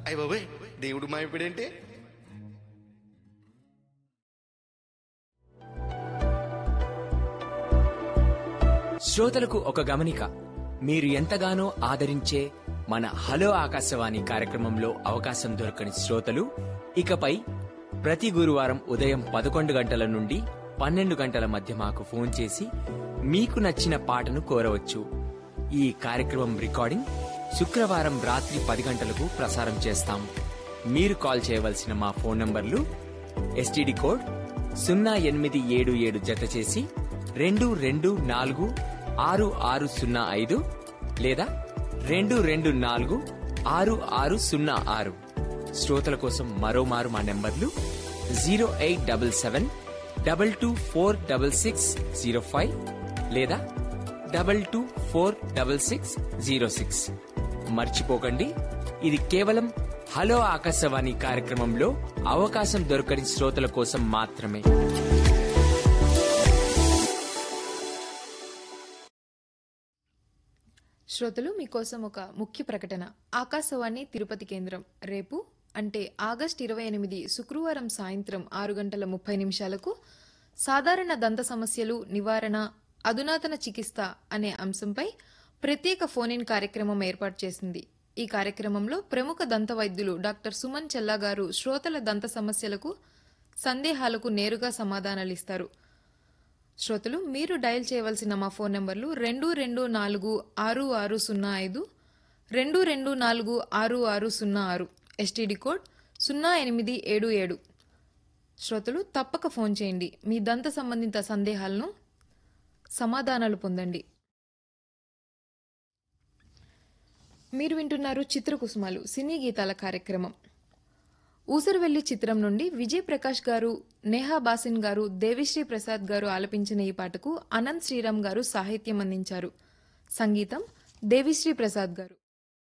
అయ్య బాబాయ్ దేవుడు మాయపడేంటే శ్రోతలకు ఒక గమనిక మీరు ఎంతగానో ఆదరించే మన హలో ఆకాశవాణి కార్యక్రమంలో అవకాశం దొరకని శ్రోతలు ఇకపై ప్రతి గురువారం ఉదయం పదకొండు గంటల నుండి పన్నెండు గంటల మధ్య మాకు ఫోన్ చేసి మీకు నచ్చిన పాటను కోరవచ్చు ఈ కార్యక్రమం రికార్డింగ్ శుక్రవారం రాత్రి పది గంటలకు ప్రసారం చేస్తాం మీరు కాల్ చేయవలసిన మా ఫోన్ నంబర్లు ఎస్టీడీ కోడ్ సున్నా ఎనిమిది ఏడు ఏడు జత చేసి రెండు రెండు నాలుగు ఆరు ఆరు సున్నా ఐదు లేదా రెండు రెండు నాలుగు ఆరు ఆరు సున్నా ఆరు శ్రోతల కోసం మరోమారు మా నెంబర్లు zero eight double seven double two four double six zero five లేదా double two four double six zero six మర్చిపోకండి ఇది కేవలం హలో ఆకాశవాణి కార్యక్రమంలో అవకాశం దొరకని శ్రోతల కోసం మాత్రమే శ్రోతలు మీకోసం ఒక ముఖ్య ప్రకటన ఆకాశవాణి తిరుపతి కేంద్రం రేపు అంటే ఆగస్ట్ ఇరవై ఎనిమిది శుక్రవారం సాయంత్రం ఆరు గంటల ముప్పై నిమిషాలకు సాధారణ దంత సమస్యలు నివారణ అధునాతన చికిత్స అనే అంశంపై ప్రత్యేక ఫోన్ ఇన్ కార్యక్రమం ఏర్పాటు చేసింది ఈ కార్యక్రమంలో ప్రముఖ దంత వైద్యులు డాక్టర్ సుమన్ చెల్లా గారు శ్రోతల దంత సమస్యలకు సందేహాలకు నేరుగా సమాధానాలిస్తారు శ్రోతలు మీరు డయల్ చేయవలసిన మా ఫోన్ నంబర్లు రెండు రెండు నాలుగు ఆరు ఆరు సున్నా ఐదు రెండు రెండు నాలుగు ఆరు ఆరు సున్నా ఆరు ఎస్టీడీ కోడ్ సున్నా ఎనిమిది ఏడు ఏడు శ్రోతలు తప్పక ఫోన్ చేయండి మీ దంత సంబంధిత సందేహాలను సమాధానాలు పొందండి మీరు వింటున్నారు చిత్రకుసుమాలు సినీ గీతాల కార్యక్రమం ఊసరవెల్లి చిత్రం నుండి విజయ్ ప్రకాష్ గారు నేహా బాసిన్ గారు దేవిశ్రీ ప్రసాద్ గారు ఆలపించిన ఈ పాటకు అనంత్ శ్రీరామ్ గారు సాహిత్యం అందించారు సంగీతం దేవిశ్రీ ప్రసాద్ గారు